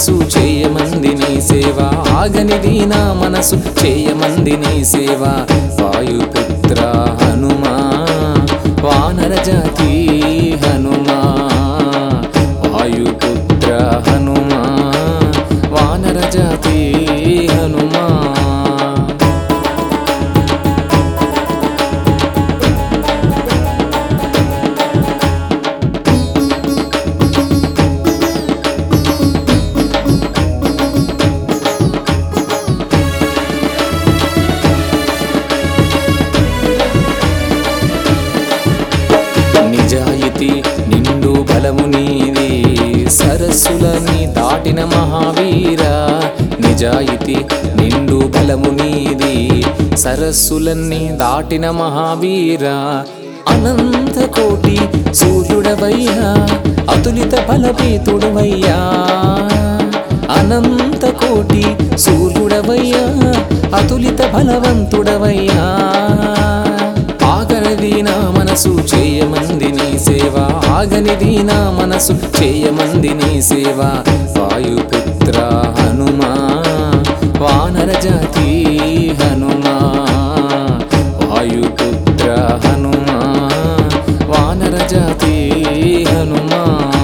మనసు చేయమంది నీ సేవ ఆగనిది నా మనసు చేయమంది నీ సేవ వాయుపుత్ర హనుమా వానర జాతి హనుమా వాయుపుత్ర హనుమా వానర జాతి హనుమా నిజాయితీ నిండు బలము నీది సరస్సులని దాటిన మహావీర నిజాయితీ నిండు బలము నీది సరస్సులన్నీ దాటిన మహావీర అనంత కోటి సూర్యుడవయ్యా అతులిత బలపేతుడవయ్యా అనంత కోటి సూర్యుడవయ్యా అతులిత బలవంతుడవయ్యా ఆగనిది నా మనసు చేయమంది నీ సేవ ఆగనిది నా మనసు చేయమంది నీ సేవ వాయుపుత్ర హనుమా వానర జాతి హనుమా వాయుపుత్ర హనుమా వానర జాతి హనుమా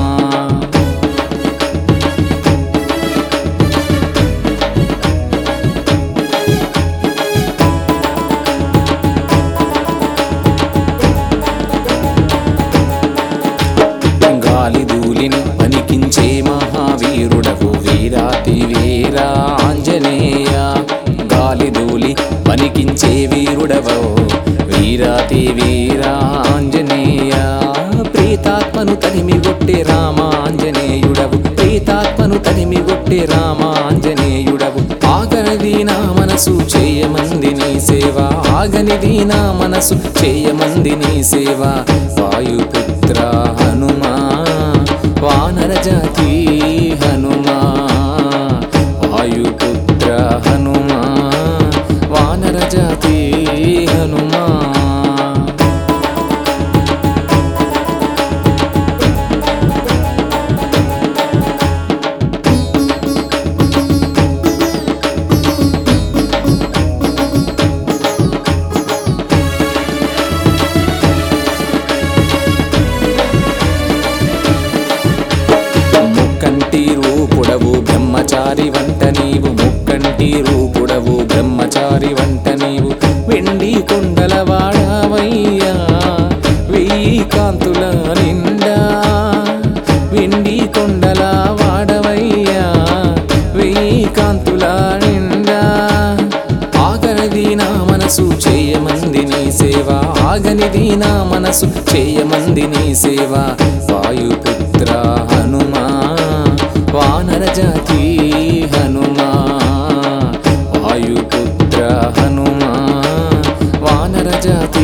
గాలి ధూళిని పనికించే మహావీరుడవు వీరాతి వీరా ఆంజనేయ గాలి ధూళి పనికించే వీరుడవు వీరాతి వీరా ఆంజనేయ ప్రీతాత్మను తనిమి కొట్టే రామాంజనేయుడవు ప్రీతాత్మను తనిమి కొట్టే రామాంజనేయుడవు ఆగనిది నా మనసు చేయమంది నీ సేవ ఆగనిది నా మనసు చేయమంది నీ సేవ వాయుపుత్ర హనుమా వానర జాతి హనుమా వాయుపుత్ర హనుమా వానర జాతి హనుమా ముక్కంటి రూపుడవు బ్రహ్మచారి వంట నీవు ముక్కంటి రూపుడవు బ్రహ్మచారి వంట నీవు వెండి కొండల వాడవయ్యా వెయ్యి కాంతుల నిండా వెండి కొండల వాడవయ్యా వెయ్యి కాంతుల నిండా ఆగనిది నా మనసు చేయమంది నీ సేవ ఆగనిది నా మనసు చేయమంది నీ సేవ వాయుపుత్ర హనుమా వానర జాతి హనుమా వాయుపుత్ర హనుమా వానర జాతి